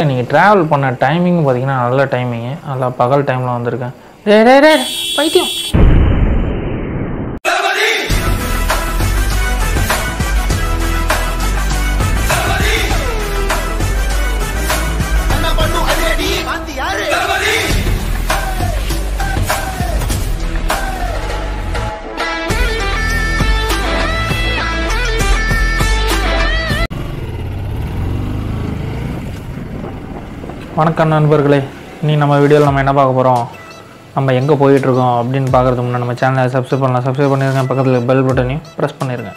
நீங்கள் ட்ராவல் பண்ண டைமிங் பார்த்தீங்கன்னா நல்ல டைமிங்கு நல்லா பகல் டைமில் வந்திருக்கேன் டே டே டே பைத்தியம் வணக்கம் நண்பர்களே நீ நம்ம வீடியோவில் நம்ம என்ன பார்க்க போகிறோம் நம்ம எங்கே போயிட்டுருக்கோம் அப்படின்னு பார்க்குறதுக்கு முன்னாடி நம்ம சேனலை சப்ஸ்கிரைப் பண்ணலாம் சப்ஸ்கிரைப் பண்ணிருங்க பக்கத்தில் பெல் பட்டனையும் ப்ரெஸ் பண்ணிடுங்க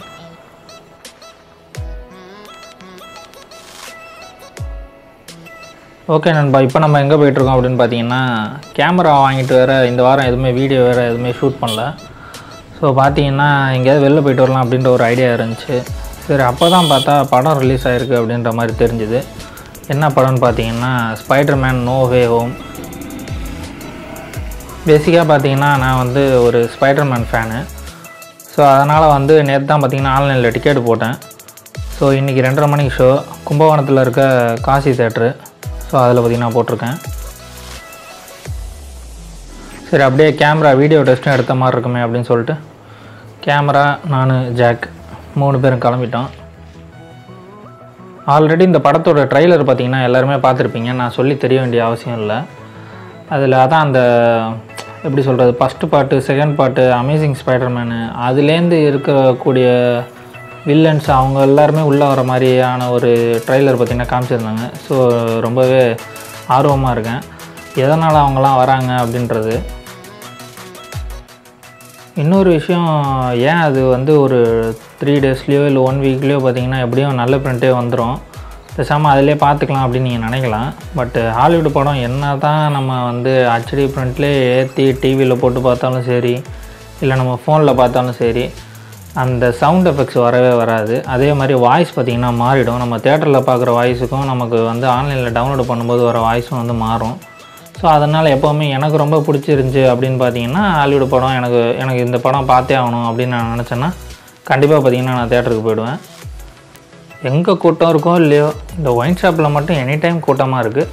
ஓகே நண்பா இப்போ நம்ம எங்கே போயிட்டுருக்கோம் அப்படின்னு பார்த்தீங்கன்னா கேமரா வாங்கிட்டு வேறு இந்த வாரம் எதுவுமே வீடியோ வேறு எதுவுமே ஷூட் பண்ணல ஸோ பார்த்தீங்கன்னா எங்கேயாவது வெளில போயிட்டு வரலாம் அப்படின்ற ஒரு ஐடியா இருந்துச்சு சரி அப்போ தான் பார்த்தா படம் ரிலீஸ் ஆகிருக்கு அப்படின்ற மாதிரி தெரிஞ்சுது என்ன படம்னு பார்த்தீங்கன்னா Spider Man No Way Home பேசிக்காக பார்த்தீங்கன்னா நான் வந்து ஒரு ஸ்பைடர் மேன் ஃபேனு ஸோ அதனால் வந்து நேற்று தான் பார்த்தீங்கன்னா ஆன்லைனில் டிக்கெட் போட்டேன் ஸோ இன்றைக்கி ரெண்டரை மணிக்கு ஷோ கும்பகோணத்தில் இருக்க காசி தேட்ரு ஸோ அதில் பார்த்தீங்கன்னா போட்டிருக்கேன் சரி அப்படியே கேமரா வீடியோ டெஸ்ட்டும் எடுத்த மாதிரி இருக்குமே அப்படின்னு சொல்லிட்டு கேமரா நான் ஜாக் மூணு பேரும் கிளம்பிட்டோம் ஆல்ரெடி இந்த படத்தோட ட்ரைலர் பார்த்தீங்கன்னா எல்லாருமே பார்த்துருப்பீங்க நான் சொல்லி தெரிய வேண்டிய அவசியம் இல்லை அதில் அதான் அந்த எப்படி சொல்கிறது ஃபஸ்ட்டு பாட்டு செகண்ட் பாட்டு அமேசிங் ஸ்பைடர்மேனு அதுலேருந்து இருக்கக்கூடிய வில்லன்ஸ் அவங்க எல்லாருமே உள்ளே வர மாதிரியான ஒரு ட்ரைலர் பார்த்திங்கன்னா காமிச்சிருந்தாங்க ஸோ ரொம்பவே ஆர்வமாக இருக்கேன் எதனால் அவங்களாம் வராங்க அப்படின்றது இன்னொரு விஷயம் ஏன் அது வந்து ஒரு த்ரீ டேஸ்லேயோ இல்லை ஒன் வீக்லேயோ பார்த்தீங்கன்னா எப்படியும் நல்ல பிரிண்ட்டே வந்துடும் பேசாமல் அதிலே பார்த்துக்கலாம் அப்படின்னு நீங்கள் நினைக்கலாம் பட் ஹாலிவுட் படம் என்ன தான் நம்ம வந்து ஹச்டி பிரிண்ட்லேயே ஏற்றி டிவியில் போட்டு பார்த்தாலும் சரி இல்லை நம்ம ஃபோனில் பார்த்தாலும் சரி அந்த சவுண்ட் எஃபெக்ட்ஸ் வரவே வராது அதே மாதிரி வாய்ஸ் பார்த்திங்கன்னா மாறிடும் நம்ம தேட்டரில் பார்க்குற வாய்ஸுக்கும் நமக்கு வந்து ஆன்லைனில் டவுன்லோட் பண்ணும்போது வர வாய்ஸும் வந்து மாறும் ஸோ அதனால் எப்போவுமே எனக்கு ரொம்ப பிடிச்சிருந்துச்சி அப்படின்னு பார்த்தீங்கன்னா ஹாலிவுட் படம் எனக்கு எனக்கு இந்த படம் பார்த்தே ஆகணும் அப்படின்னு நான் நினச்சேன்னா கண்டிப்பாக பார்த்தீங்கன்னா நான் தேட்டருக்கு போயிடுவேன் எங்கே கூட்டம் இருக்கோ இல்லையோ இந்த ஒயின் ஷாப்பில் மட்டும் எனி டைம் கூட்டமாக இருக்குது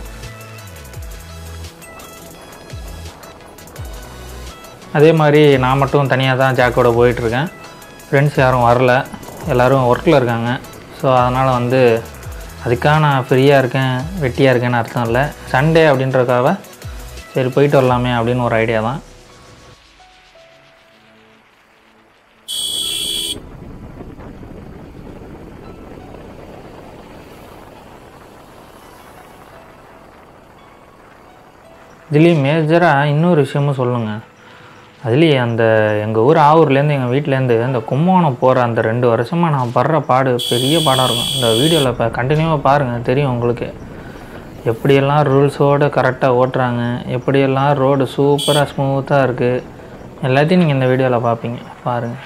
அதே மாதிரி நான் மட்டும் தனியாக தான் ஜாக்கோட போயிட்டுருக்கேன் ஃப்ரெண்ட்ஸ் யாரும் வரல எல்லோரும் ஒர்க்கில் இருக்காங்க ஸோ அதனால் வந்து அதுக்காக நான் ஃப்ரீயாக இருக்கேன் வெட்டியாக இருக்கேன்னு அர்த்தம் இல்லை சண்டே அப்படின்றக்காக சரி போயிட்டு வரலாமே அப்படின்னு ஒரு ஐடியா தான் இதுலேயும் மேஜராக இன்னொரு விஷயமும் சொல்லுங்கள் அதுலேயே அந்த எங்கள் ஊர் ஆவூர்லேருந்து எங்கள் வீட்டிலேருந்து அந்த கும்போணம் போகிற அந்த ரெண்டு வருஷமாக நான் படுற பாடு பெரிய பாடாக இருக்கும் இந்த வீடியோவில் இப்போ கண்டினியூவாக பாருங்கள் தெரியும் உங்களுக்கு எப்படியெல்லாம் ரூல்ஸோடு கரெக்டாக ஓட்டுறாங்க எப்படியெல்லாம் ரோடு சூப்பராக ஸ்மூத்தாக இருக்குது எல்லாத்தையும் நீங்கள் இந்த வீடியோவில் பார்ப்பீங்க பாருங்கள்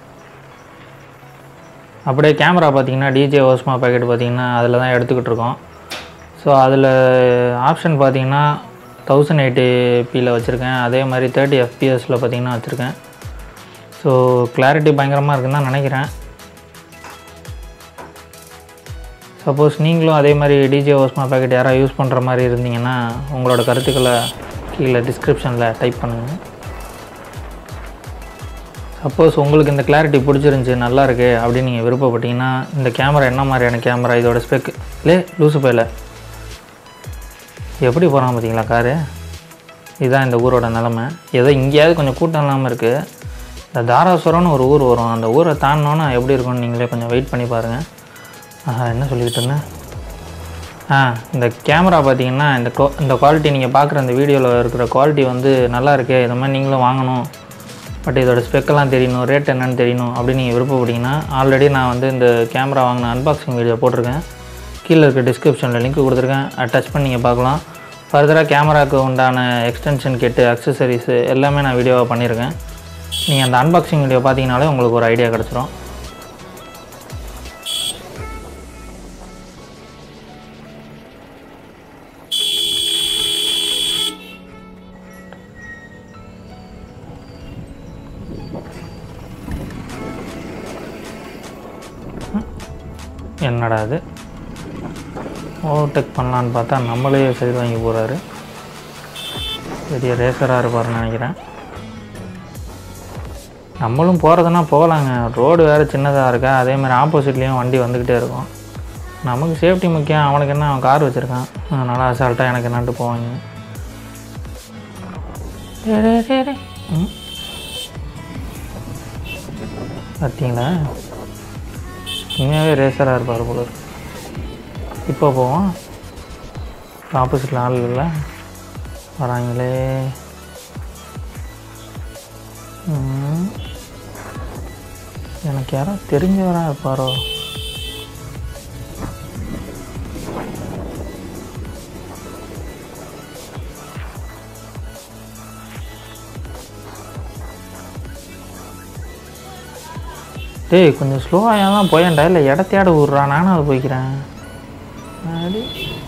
அப்படியே கேமரா பார்த்தீங்கன்னா டிஜே ஓஸ்மா பேக்கெட் பார்த்தீங்கன்னா அதில் தான் எடுத்துக்கிட்டு இருக்கோம் ஸோ அதில் ஆப்ஷன் பார்த்தீங்கன்னா தௌசண்ட் எயிட்டி பியில் வச்சுருக்கேன் அதே மாதிரி தேர்ட்டி எஃபிஎஸில் பார்த்தீங்கன்னா வச்சுருக்கேன் ஸோ கிளாரிட்டி பயங்கரமாக இருக்குன்னு தான் நினைக்கிறேன் சப்போஸ் நீங்களும் அதே மாதிரி டிஜே ஓஸ்மா பேக்கெட் யாராவது யூஸ் பண்ணுற மாதிரி இருந்தீங்கன்னா உங்களோட கருத்துக்களை கீழே டிஸ்கிரிப்ஷனில் டைப் பண்ணுங்கள் சப்போஸ் உங்களுக்கு இந்த கிளாரிட்டி பிடிச்சிருந்துச்சி நல்லா இருக்கு அப்படின்னு நீங்கள் விருப்பப்பட்டீங்கன்னா இந்த கேமரா என்ன மாதிரியான கேமரா இதோட ஸ்பெக் லே லூசு பையில் எப்படி போகிறான் பார்த்தீங்களா காரு இதுதான் இந்த ஊரோட நிலமை ஏதோ இங்கேயாவது கொஞ்சம் கூட்டம் இல்லாமல் இருக்குது இந்த தாராசுரம்னு ஒரு ஊர் வரும் அந்த ஊரை தாண்டினோன்னா எப்படி இருக்கும்னு நீங்களே கொஞ்சம் வெயிட் பண்ணி பாருங்கள் ஆஹா என்ன சொல்லிக்கிட்டு இருந்தேன் ஆ இந்த கேமரா பார்த்தீங்கன்னா இந்த கோ இந்த குவாலிட்டி நீங்கள் பார்க்குற இந்த வீடியோவில் இருக்கிற குவாலிட்டி வந்து நல்லா இருக்கே இந்த மாதிரி நீங்களும் வாங்கணும் பட் இதோட ஸ்பெக்கெல்லாம் தெரியணும் ரேட் என்னன்னு தெரியணும் அப்படின்னு நீங்கள் விருப்பப்பட்டீங்கன்னா ஆல்ரெடி நான் வந்து இந்த கேமரா வாங்கின அன்பாக்சிங் வீடியோ போட்டிருக்கேன் கீழே இருக்க டிஸ்கிரிப்ஷனில் லிங்க் கொடுத்துருக்கேன் அதை டச் பண்ணி நீங்கள் பார்க்கலாம் ஃபர்தராக கேமராவுக்கு உண்டான எக்ஸ்டென்ஷன் கிட்டு அக்சசரிஸு எல்லாமே நான் வீடியோவாக பண்ணியிருக்கேன் நீங்கள் அந்த அன்பாக்சிங் வீடியோ பார்த்தீங்கனாலே உங்களுக்கு ஒரு ஐடியா கிடச்சிரும் என்னடா இது ஓவர்டேக் பண்ணலான்னு பார்த்தா நம்மளே சைடு வாங்கி போகிறாரு பெரிய ரேசராக இருப்பாருன்னு நினைக்கிறேன் நம்மளும் போகிறதுனா போகலாங்க ரோடு வேறு சின்னதாக இருக்கா அதே மாதிரி ஆப்போசிட்லேயும் வண்டி வந்துக்கிட்டே இருக்கும் நமக்கு சேஃப்டி முக்கியம் அவனுக்கு என்ன அவன் கார் வச்சுருக்கான் அதனால் அசால்ட்டாக எனக்கு என்னன்ட்டு போவாங்க டேய், டேய், டேய், டேய். ம். பார்த்தீங்களா உண்மையாகவே ரேசராக இருப்பார் போல இருக்கு. இப்போ போவோம் ஆப்போசிட்டில் ஆள் இல்லை வராங்களே ம். எனக்கு யாரோ தெரிஞ்சவரா இருப்பாரோ டேய் கொஞ்சம் ஸ்லோவாக தான் போயேன்டா இல்லை இடத்தையாட விட்றா நானும் அது போய்க்கிறேன் அடி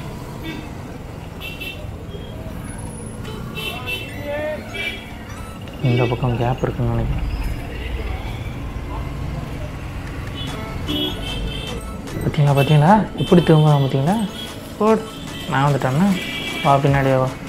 இந்த பக்கம் கேப் இருக்குன்னு நினைக்கிறேன் பார்த்தீங்களா பார்த்தீங்களா இப்படி தூங்குறான் பார்த்தீங்களா போடு நான் வந்துட்டேன்னா வா பின்னாடியே வா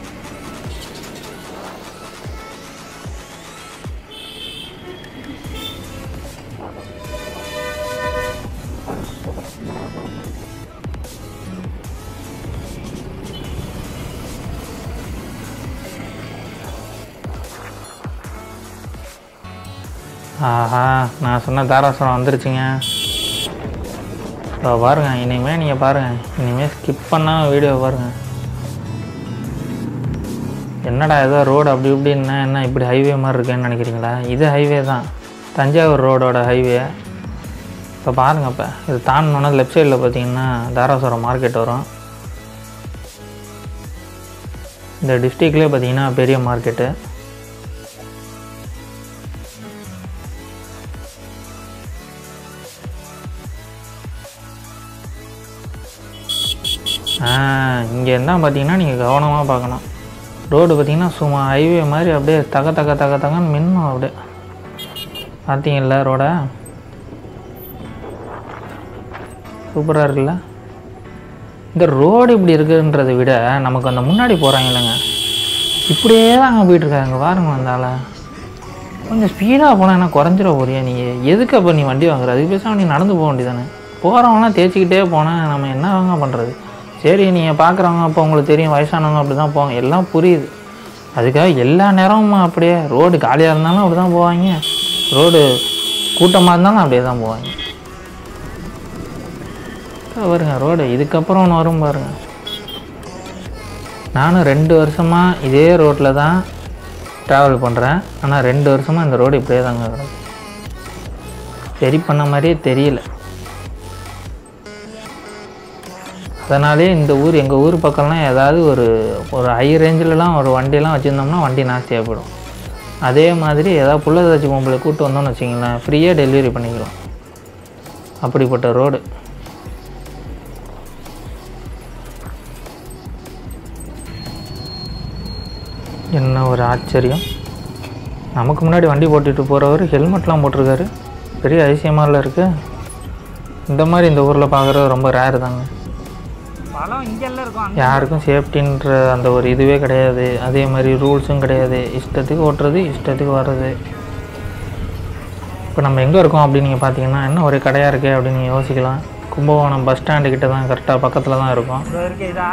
ஆஹா நான் சொன்ன தாராசுரம் வந்துருச்சுங்க இப்போ பாருங்க இனிமேல் நீங்கள் பாருங்கள் இனிமேல் ஸ்கிப் பண்ணால் வீடியோ பாருங்கள் என்னடா ஏதோ ரோடு அப்படி இப்படின்னா என்ன இப்படி ஹைவே மாதிரி இருக்கேன்னு நினைக்கிறீங்களா இது ஹைவே தான் தஞ்சாவூர் ரோடோட ஹைவே இப்போ பாருங்கள் இப்போ இது தாண்டினோன்னா லெஃப்ட் சைடில் பார்த்தீங்கன்னா தாராசுரம் மார்க்கெட் வரும் இந்த டிஸ்ட்ரிக்ட்லேயே பார்த்தீங்கன்னா பெரிய மார்க்கெட்டு இங்கே என்ன பார்த்தீங்கன்னா நீங்கள் கவனமாக பார்க்கணும் ரோடு பார்த்தீங்கன்னா சும்மா ஹைவே மாதிரி அப்படியே தக தக தக தகன்னு மின்னும் அப்படியே பார்த்தீங்கல்ல ரோடை சூப்பராக இருக்குல்ல இந்த ரோடு இப்படி இருக்குன்றதை விட நமக்கு அந்த முன்னாடி போகிறாங்க இல்லைங்க இப்படியே தான் அங்கே போயிட்டுருக்காங்க பாருங்க வந்தால கொஞ்சம் ஸ்பீடாக போனால் என்ன குறைஞ்சிட போறியா நீ எதுக்கு அப்போ நீ வண்டி வாங்குற அதுக்கு பேசாம நீ நடந்து போக வேண்டியதானே போகிறவங்களாம் தேய்ச்சிக்கிட்டே போனால் நம்ம என்ன வாங்க பண்ணுறது சரி நீங்கள் பார்க்குறவங்க அப்போ உங்களுக்கு தெரியும் வயசானவங்க அப்படி தான் போவாங்க எல்லாம் புரியுது அதுக்காக எல்லா நேரமும் அப்படியே ரோடு காலியாக இருந்தாலும் அப்படி தான் போவாங்க ரோடு கூட்டமாக இருந்தாலும் அப்படியே தான் போவாங்க இதோ பாருங்க ரோடு இதுக்கப்புறம் ஒன்று வரும் பாருங்க நானும் ரெண்டு வருஷமாக இதே ரோட்டில் தான் ட்ராவல் பண்ணுறேன் ஆனால் ரெண்டு வருஷமாக இந்த ரோடு இப்படியே தாங்க கிடக்கு சரி பண்ண மாதிரியே தெரியல அதனாலே இந்த ஊர் எங்கள் ஊர் பக்கம்லாம் ஏதாவது ஒரு ஒரு ஹை ரேஞ்சிலலாம் ஒரு வண்டியெல்லாம் வச்சுருந்தோம்னா வண்டி நாஸ்தியாக போயிடும் அதே மாதிரி ஏதாவது புள்ளதாச்சி பொம்பளை கூப்பிட்டு வந்தோம்னு வச்சிங்களேன் ஃப்ரீயாக டெலிவரி பண்ணிக்கிறோம் அப்படிப்பட்ட ரோடு என்ன ஒரு ஆச்சரியம் நமக்கு முன்னாடி வண்டி ஓட்டிட்டு போகிறவர் ஹெல்மெட்லாம் போட்டிருக்காரு பெரிய அதிசயமால இருக்கு இந்த மாதிரி இந்த ஊரில் பார்க்குறது ரொம்ப ரேர் தாங்க பழம் இங்கெல்லாம் இருக்கும் அங்க யாருக்கும் சேஃப்டின்ற அந்த ஒரு இதுவே கிடையாது அதே மாதிரி ரூல்ஸும் கிடையாது இஷ்டத்துக்கு ஓட்டுறது இஷ்டத்துக்கு வர்றது இப்போ நம்ம எங்கே இருக்கோம் அப்படின்னு நீங்கள் பார்த்தீங்கன்னா என்ன ஒரே கடையாக இருக்கே அப்படின்னு நீங்கள் யோசிக்கலாம் கும்பகோணம் பஸ் ஸ்டாண்டு கிட்ட தான் கரெக்டாக பக்கத்தில் தான் இருக்கும் இதோ இருக்கு இதா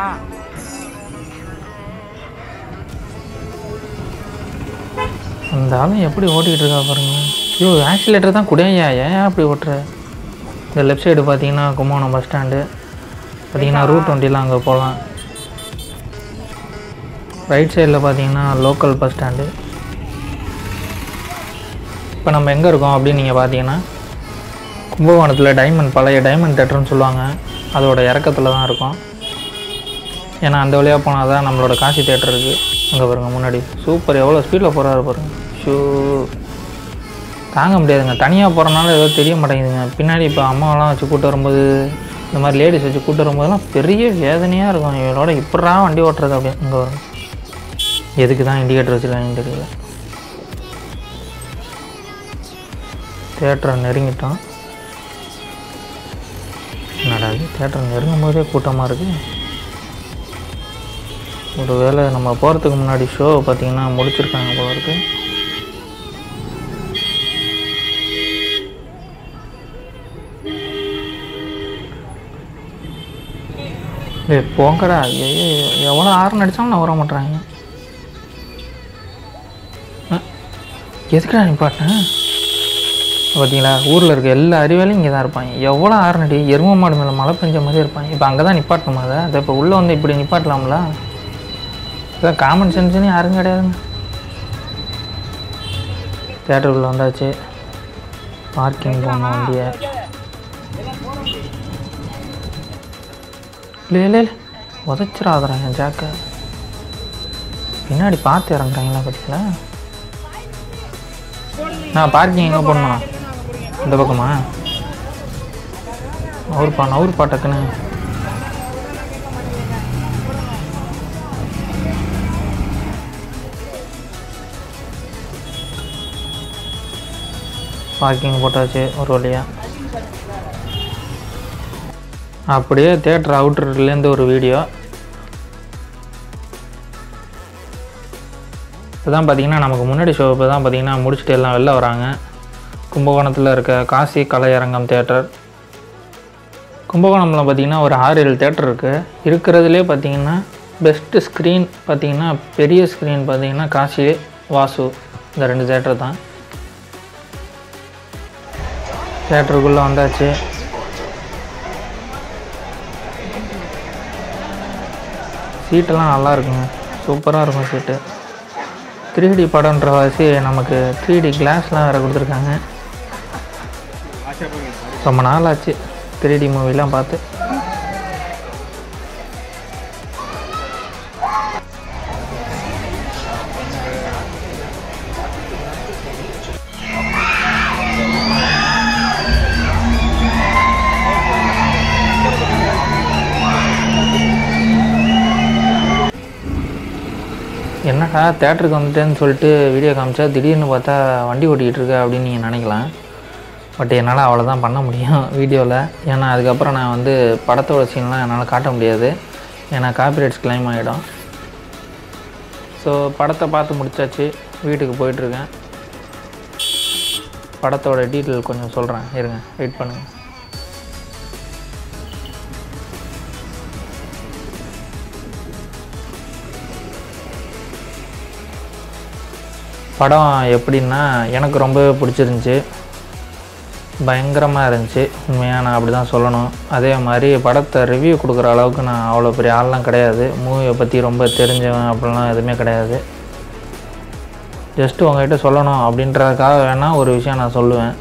அந்த ஆளும் எப்படி ஓட்டிகிட்டு இருக்கா பாருங்க ஐயோ ஆக்சிலேட்டர் தான் குடையா ஏன் அப்படி ஓட்டுற இந்த லெஃப்ட் சைடு பார்த்தீங்கன்னா கும்பகோணம் பஸ் ஸ்டாண்டு பார்த்தீங்கன்னா ரூட் வண்டிலாம் அங்கே போகலாம் ரைட் சைடில் பார்த்தீங்கன்னா லோக்கல் பஸ் ஸ்டாண்டு இப்போ நம்ம எங்கே இருக்கோம் அப்படின்னு நீங்கள் பார்த்தீங்கன்னா கும்பகோணத்தில் டைமண்ட் பழைய டைமண்ட் தேட்டர்னு சொல்லுவாங்க அதோட இறக்கத்தில் தான் இருக்கும் ஏன்னா அந்த வழியாக போனால் தான் நம்மளோட காசி தேட்டர் இருக்குது அங்கே பாருங்க முன்னாடி சூப்பர் எவ்வளோ ஸ்பீடில் போகிறாரு பாருங்க ஷூ தாங்க முடியாதுங்க தனியாக போகிறனால ஏதோ தெரிய மாட்டேங்குதுங்க பின்னாடி இப்போ அம்மாவெல்லாம் வச்சு கூட்டு வரும்போது இந்த மாதிரி லேடிஸ் வச்சு கூட்டு வரும்போதெல்லாம் பெரிய வேதனையாக இருக்கும் இவளோட இப்படா வண்டி ஓட்டுறது அப்படியே இங்கே வரும் எதுக்கு தான் இண்டிகேட்டர் வச்சுருக்காங்கன்னு தெரியல தேட்டரை நெருங்கிட்டோம் என்ன என்னடா இது தேட்டர் நெருங்கும் போதே கூட்டமாக இருக்குது ஒரு வேளை நம்ம போகிறதுக்கு முன்னாடி ஷோ பார்த்தீங்கன்னா முடிச்சிருக்காங்க போல இருக்கு ஏய் போங்கடா ஐயோ எவ்வளோ ஆறு அடித்தாலும் நான் வர மாட்டேறாங்க எதுக்குடா நிப்பாட்டேன் பார்த்தீங்களா ஊரில் இருக்க எல்லா அறிவாலையும் இங்கே தான் இருப்பாங்க எவ்வளோ ஆறுனடி எரும மாடு மேலே மழை பெஞ்ச மாதிரி இருப்பாங்க இப்போ அங்கே தான் நிப்பாட்டணுமா அதை அதை இப்போ உள்ளே வந்து இப்படி நிப்பாட்டலாம்ல இதான் காமன் சென்ஸ்னு யாரும் கிடையாதுங்க தேட்டருக்குள்ளே வந்தாச்சு பார்க்கிங் போகணும் வண்டியை இல்லை இல்லை இல்லை உதச்சிடாதரா என் ஜாக்கை பின்னாடி பார்த்து இறங்குறாங்களா பார்த்தீங்களா நான் பார்க்கிங் எங்கே போடணும் இந்த பக்கமா நவுறுப்பா நவுறுப்பா டக்குன்னு பார்க்கிங் போட்டாச்சு ஒரு வழியாக அப்படியே தேட்டர் அவுட்டர்லேருந்து ஒரு வீடியோ இப்போ தான் பார்த்தீங்கன்னா நமக்கு முன்னாடி ஷோ இப்போ தான் பார்த்தீங்கன்னா முடிச்சுட்டு எல்லாம் வெளில வராங்க கும்பகோணத்தில் இருக்க காசி கலையரங்கம் தேட்டர் கும்பகோணம்ல பார்த்தீங்கன்னா ஒரு ஆறு ஏழு தேட்டர் இருக்குது இருக்கிறதுலே பார்த்தீங்கன்னா பெஸ்ட்டு ஸ்க்ரீன் பார்த்தீங்கன்னா பெரிய ஸ்க்ரீன் பார்த்தீங்கன்னா காசி வாசு இந்த ரெண்டு தேட்டர் தான் தேட்டருக்குள்ளே வந்தாச்சு சீட்டெல்லாம் நல்லா இருக்குங்க சூப்பராக இருக்கும் சீட்டு த்ரீ டி படம்ன்ற வாசி நமக்கு த்ரீ டி கிளாஸ்லாம் வேறு கொடுத்துருக்காங்க ரொம்ப நாள் ஆச்சு த்ரீ டி மூவிலாம் பார்த்து என்னடா தேட்டருக்கு வந்துட்டேன்னு சொல்லிட்டு வீடியோ காமிச்சா திடீர்னு பார்த்தா வண்டி ஓட்டிக்கிட்டு இருக்க அப்படின்னு நீங்கள் நினைக்கலாம் பட் என்னால் அவ்வளோதான் பண்ண முடியும் வீடியோவில் ஏன்னா அதுக்கப்புறம் நான் வந்து படத்தோட சீன்லாம் என்னால் காட்ட முடியாது ஏன்னா காப்பிரைட்ஸ் கிளைம் ஆகிடும் ஸோ படத்தை பார்த்து முடிச்சாச்சு வீட்டுக்கு போயிட்டுருக்கேன் படத்தோட டீட்டெயில் கொஞ்சம் சொல்கிறேன் இருங்க வெயிட் பண்ணுங்கள் படம் எப்படின்னா எனக்கு ரொம்ப பிடிச்சிருந்துச்சி பயங்கரமாக இருந்துச்சு உண்மையாக நான் அப்படி தான் சொல்லணும் அதே மாதிரி படத்தை ரிவ்யூ கொடுக்குற அளவுக்கு நான் அவ்வளோ பெரிய ஆள்லாம் கிடையாது மூவியை பற்றி ரொம்ப தெரிஞ்சவன் அப்படிலாம் எதுவுமே கிடையாது ஜஸ்ட்டு உங்ககிட்ட சொல்லணும் அப்படின்றதுக்காக வேணால் ஒரு விஷயம் நான் சொல்லுவேன்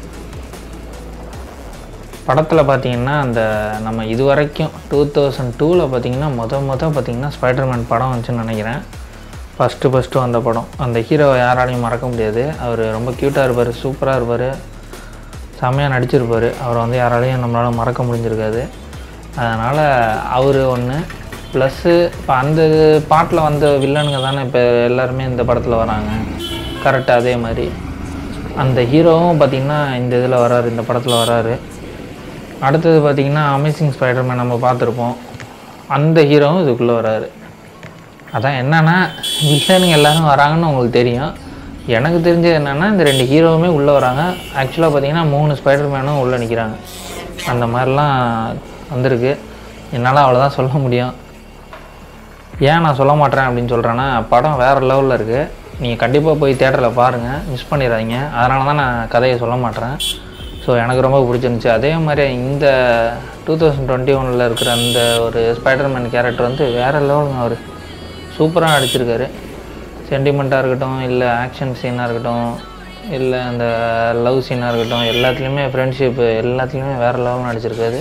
படத்தில் பார்த்தீங்கன்னா அந்த நம்ம இது வரைக்கும் டூ தௌசண்ட் டூவில் பார்த்தீங்கன்னா மொத மொதல் பார்த்தீங்கன்னா ஸ்பைடர்மேன் படம் வந்துச்சுன்னு நினைக்கிறேன் ஃபஸ்ட்டு ஃபஸ்ட்டு வந்த படம் அந்த ஹீரோவை யாராலையும் மறக்க முடியாது அவர் ரொம்ப க்யூட்டாக இருப்பார் சூப்பராக இருப்பார் செம்மையாக நடிச்சிருப்பார் அவரை வந்து யாராலையும் நம்மளால் மறக்க முடிஞ்சிருக்காது அதனால் அவர் ஒன்று ப்ளஸ்ஸு இப்போ அந்த பாட்டில் வந்த வில்லனுங்க தானே இப்போ எல்லாருமே இந்த படத்தில் வராங்க கரெக்டாக அதே மாதிரி அந்த ஹீரோவும் பார்த்திங்கன்னா இந்த இதில் வராரு இந்த படத்தில் வராரு அடுத்தது பார்த்திங்கன்னா அமேசிங் ஸ்பைடர்மேன் நம்ம பார்த்துருப்போம் அந்த ஹீரோவும் இதுக்குள்ளே வராரு அதான் என்னென்னா வில்லனுங்க எல்லாரும் வராங்கன்னு உங்களுக்கு தெரியும் எனக்கு தெரிஞ்சது என்னென்னா இந்த ரெண்டு ஹீரோவுமே உள்ளே வராங்க ஆக்சுவலாக பார்த்தீங்கன்னா மூணு ஸ்பைடர்மேனும் உள்ளே நிற்கிறாங்க அந்த மாதிரிலாம் வந்திருக்கு என்னால் அவ்வளோதான் சொல்ல முடியும் ஏன் நான் சொல்ல மாட்டேறேன் அப்படின்னு சொல்கிறேன்னா படம் வேறு லெவலில் இருக்குது நீங்கள் கண்டிப்பாக போய் தேட்டரில் பாருங்கள் மிஸ் பண்ணிடாதீங்க அதனால தான் நான் கதையை சொல்ல மாட்டேறேன் ஸோ எனக்கு ரொம்ப பிடிச்சிருந்துச்சி அதே மாதிரி இந்த டூ தௌசண்ட் டுவெண்ட்டி ஒனில் இருக்கிற அந்த ஒரு ஸ்பைடர்மேன் கேரக்டர் வந்து வேறு லெவலுங்க அவர் சூப்பராக நடிச்சிருக்காரு சென்டிமெண்ட்டாக இருக்கட்டும் இல்லை ஆக்ஷன் சீனாக இருக்கட்டும் இல்லை அந்த லவ் சீனாக இருக்கட்டும் எல்லாத்துலேயுமே ஃப்ரெண்ட்ஷிப்பு எல்லாத்துலேயுமே வேறு லெவல் நடிச்சிருக்காரு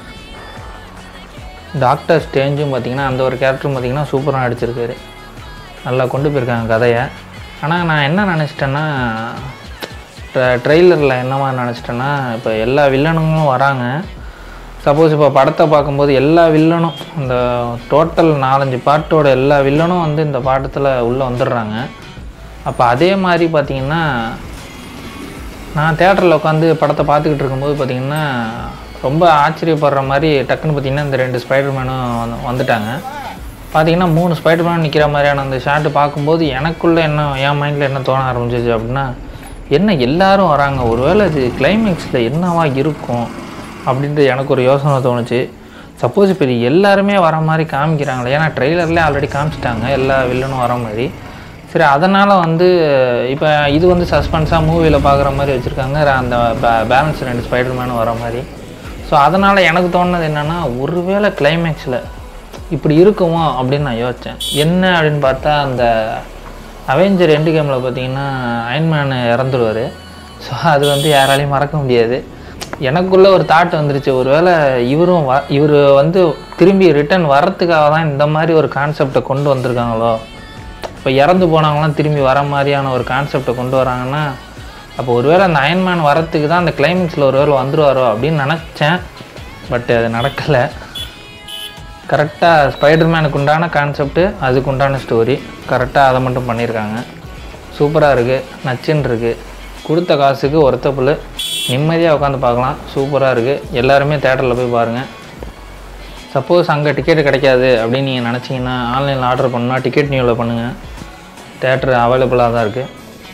டாக்டர் ஸ்டேஞ்சும் பார்த்தீங்கன்னா அந்த ஒரு கேரக்டரும் பார்த்தீங்கன்னா சூப்பராக நடிச்சிருக்காரு நல்லா கொண்டு போயிருக்காங்க கதையை ஆனால் நான் என்ன நினச்சிட்டேன்னா ட்ரெய்லரில் என்னவா நினச்சிட்டேன்னா இப்போ எல்லா வில்லனுங்களும் வராங்க சப்போஸ் இப்போ படத்தை பார்க்கும்போது எல்லா வில்லனும் இந்த டோட்டல் நாலஞ்சு பாட்டோட எல்லா வில்லனும் வந்து இந்த பாட்டத்தில் உள்ளே வந்துடுறாங்க அப்போ அதே மாதிரி பார்த்தீங்கன்னா நான் தேட்டரில் உட்காந்து படத்தை பார்த்துக்கிட்டு இருக்கும்போது பார்த்தீங்கன்னா ரொம்ப ஆச்சரியப்படுற மாதிரி டக்குன்னு பார்த்தீங்கன்னா இந்த ரெண்டு ஸ்பைடர்மேனும் வந்து வந்துட்டாங்க பார்த்தீங்கன்னா மூணு ஸ்பைடர்மேன் நிற்கிற மாதிரியான அந்த ஷாட்டு பார்க்கும்போது எனக்குள்ளே என்ன என் மைண்டில் என்ன தோண ஆரம்பிச்சிச்சு அப்படின்னா என்ன எல்லாரும் வராங்க ஒருவேளை இது கிளைமேக்ஸில் என்னவா இருக்கும் அப்படின்ட்டு எனக்கு ஒரு யோசனை தோணுச்சு சப்போஸ் இப்போ இது எல்லாருமே வர மாதிரி காமிக்கிறாங்களே ஏன்னா ட்ரெய்லர்லேயே ஆல்ரெடி காமிச்சிட்டாங்க எல்லா வில்லனும் வர மாதிரி சரி அதனால் வந்து இப்போ இது வந்து சஸ்பென்ஸாக மூவியில் பார்க்குற மாதிரி வச்சுருக்காங்க அந்த பேலன்ஸ் ரெண்டு ஸ்பைடர்மேனும் வர மாதிரி ஸோ அதனால் எனக்கு தோணுனது என்னென்னா ஒருவேளை கிளைமேக்ஸில் இப்படி இருக்குமோ அப்படின்னு நான் யோசித்தேன் என்ன அப்படின்னு பார்த்தா அந்த அவெஞ்சர் எண்டு கேமில் பார்த்தீங்கன்னா அயன்மேன் இறந்துருவார் ஸோ அது வந்து யாராலையும் மறக்க முடியாது எனக்குள்ள ஒரு தாட் வந்துருச்சு ஒருவேளை இவரும் வ இவர் வந்து திரும்பி ரிட்டர்ன் வர்றதுக்காக தான் இந்த மாதிரி ஒரு கான்செப்டை கொண்டு வந்திருக்காங்களோ இப்போ இறந்து போனவங்களாம் திரும்பி வர மாதிரியான ஒரு கான்செப்டை கொண்டு வராங்கன்னா அப்போ ஒருவேளை அந்த அயன்மேன் வரத்துக்கு தான் அந்த கிளைமேக்ஸில் ஒருவேளை வந்துருவாரோ அப்படின்னு நினச்சேன் பட் அது நடக்கலை கரெக்டாக ஸ்பைடர்மேனுக்கு உண்டான கான்செப்ட்டு அதுக்கு உண்டான ஸ்டோரி கரெக்டாக அதை மட்டும் பண்ணியிருக்காங்க சூப்பராக இருக்குது நச்சுன்னு இருக்குது கொடுத்த காசுக்கு ஒருத்த புல் நிம்மதியாக உட்காந்து பார்க்கலாம் சூப்பராக இருக்குது எல்லாருமே தேட்டரில் போய் பாருங்கள் சப்போஸ் அங்கே டிக்கெட் கிடைக்காது அப்படின்னு நீங்கள் நினச்சிங்கன்னா ஆன்லைனில் ஆர்டர் பண்ணால் டிக்கெட் நியூவில் பண்ணுங்கள் தேட்டர் அவைலபிளாக தான் இருக்குது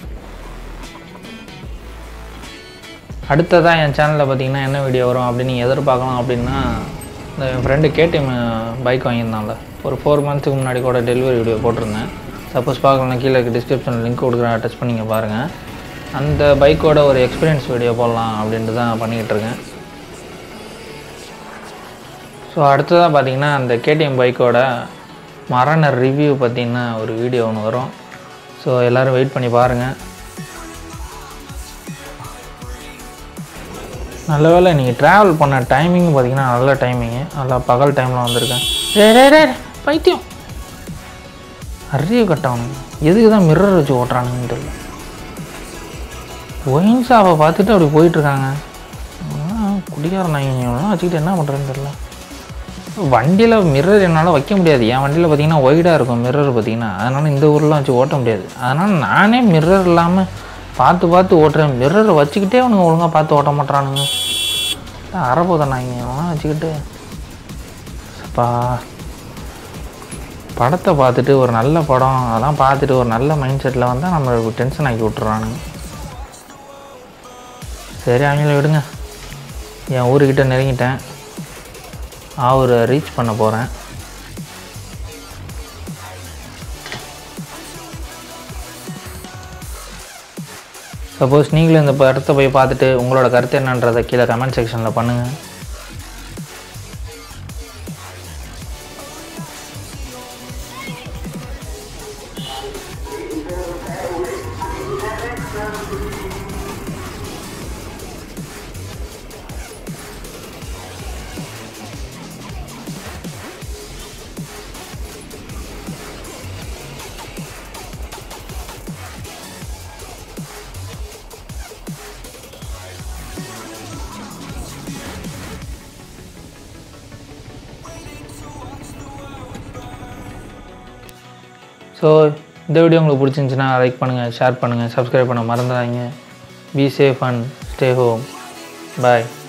அடுத்ததாக என் சேனலில் பார்த்தீங்கன்னா என்ன வீடியோ வரும் அப்படின்னு நீங்கள் எதிர்பார்க்கலாம் அப்படின்னா இந்த என் ஃப்ரெண்டு கேடிஎம் பைக் வாங்கியிருந்தான்ல ஒரு ஃபோர் மந்த்ஸுக்கு முன்னாடி கூட டெலிவரி வீடியோ போட்டிருந்தேன் சப்போஸ் பார்க்கலாம் கீழே டிஸ்கிரிப்ஷனில் லிங்க் கொடுக்குறேன் டச் பண்ணிங்க பாருங்கள் அந்த பைக்கோட ஒரு எக்ஸ்பீரியன்ஸ் வீடியோ போடலாம் அப்படின்ட்டு தான் பண்ணிக்கிட்டு இருக்கேன் ஸோ அடுத்ததாக பார்த்தீங்கன்னா அந்த கேடிஎம் பைக்கோட மரண ரிவ்யூ பார்த்தீங்கன்னா ஒரு வீடியோ ஒன்று வரும் ஸோ எல்லோரும் வெயிட் பண்ணி பாருங்கள் நல்ல வேளை நீங்கள் ட்ராவல் பண்ண டைமிங் பார்த்தீங்கன்னா நல்ல டைமிங்கு நல்லா பகல் டைமில் வந்திருக்கேன் ரே ரே ரே பைத்தியம் அறிவு கட்டவனுங்க எதுக்கு தான் மிரர் வச்சு ஓட்டுறானுங்கன்னு தெரியல ஒயின் ஷாப்பை பார்த்துட்டு அப்படி போயிட்டுருக்காங்க குடிகார நாய்ங்களாம் வச்சுக்கிட்டு என்ன பண்ணுறதுன்னு தெரியல வண்டியில் மிரர் என்னால் வைக்க முடியாது என் வண்டியில் பார்த்தீங்கன்னா ஒய்டாக இருக்கும் மிரர் பார்த்தீங்கன்னா அதனால் இந்த ஊர்லாம் வச்சு ஓட்ட முடியாது அதனால் நானே மிரர் இல்லாமல் பார்த்து பார்த்து ஓட்டுறேன் மிரர் வச்சுக்கிட்டே அவனுங்க ஒழுங்காக பார்த்து ஓட்ட மாட்றானுங்க அறப்போத நாய்ங்க அவன் வச்சுக்கிட்டு அப்பா படத்தை பார்த்துட்டு ஒரு நல்ல படம் அதெல்லாம் பார்த்துட்டு ஒரு நல்ல மைண்ட் செட்டில் வந்தால் நம்மளுக்கு டென்ஷன் ஆக்கி விட்டுறானுங்க சரி அவங்கள விடுங்க என் ஊருக்கிட்ட நெருங்கிட்டேன் அவரை ரீச் பண்ண போகிறேன் சப்போஸ் நீங்களும் இந்த படத்தை போய் பார்த்துட்டு உங்களோட கருத்து என்னன்றதை கீழே கமெண்ட் செக்ஷனில் பண்ணுங்கள் ஸோ இந்த வீடியோ உங்களுக்கு பிடிச்சிருந்துச்சுன்னா லைக் பண்ணுங்கள் ஷேர் பண்ணுங்கள் சப்ஸ்கிரைப் பண்ண மறந்துடாதீங்க be safe and stay home bye